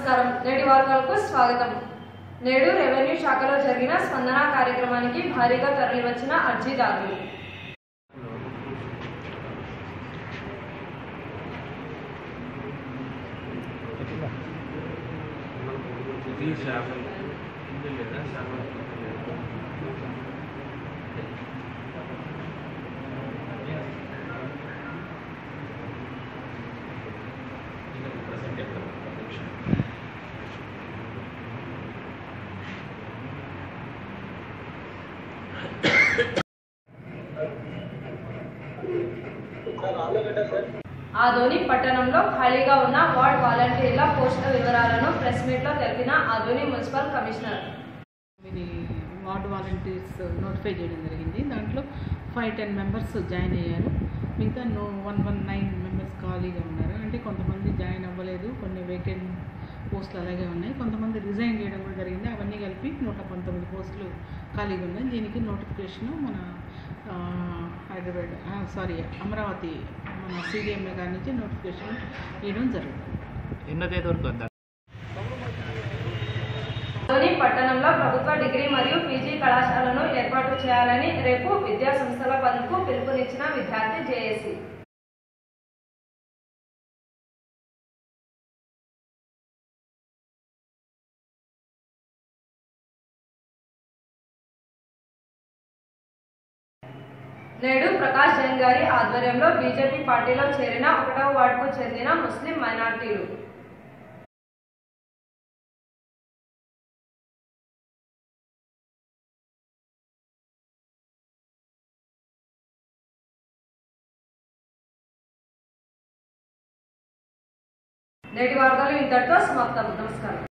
నమస్కారం నేటి వార్తలకు స్వాగతం నేడు రెవెన్యూ శాఖలో జరిగిన స్పందన కార్యక్రమానికి భారీగా తరలివచ్చిన అర్జీదారులు ఇది శాపం ఉంది లేదా శాపం ఆదోని పట్టణంలో ఖాళీగా ఉన్న వార్డ్ వాలంటీర్ల పోస్టుల వివరాలను ప్రెస్ మీట్లో తెలిపిన ఆదోని మున్సిపల్ కమిషనర్ ఇది వార్డ్ వాలంటీర్స్ నోటిఫై చేయడం జరిగింది దాంట్లో ఫైవ్ టెన్ మెంబర్స్ జాయిన్ అయ్యారు మిగతా no one one nine members ఖాళీగా ఉన్నారు అంటే కొంతమంది జాయిన్ అవ్వలేదు కొన్ని వేకెంట్ పోస్టులు అలాగే ఉన్నాయి కొంతమంది రిజైన్ చేయడం కూడా జరిగింది అవన్నీ కలిపి నూట పంతొమ్మిది పోస్టులు ఖాళీగా ఉన్నాయి దీనికి నోటిఫికేషన్ మన ఆ, హైదరాబాద్ సారీ అమరావతి మన సిడిఎంఏ గారి నుంచి నోటిఫికేషన్ ఇవ్వడం జరుగుతుంది ఎన్నో తేదీ వరకు వద్దా ఆదోని పట్టణంలో ప్రభుత్వ డిగ్రీ మరియు పీజీ కళాశాలను ఏర్పాటు చేయాలని రేపు విద్యా సంస్థల బంద్కు పిలుపునిచ్చిన విద్యార్థి జేఏసీ నేడు ప్రకాష్ జైన్ గారి ఆధ్వర్యంలో బీజేపీ పార్టీలో చేరిన ఒకటవ వార్డుకు చెందిన ముస్లిం మైనార్టీలు నేటి వార్తలు ఇంతటితో సమాప్తం నమస్కారం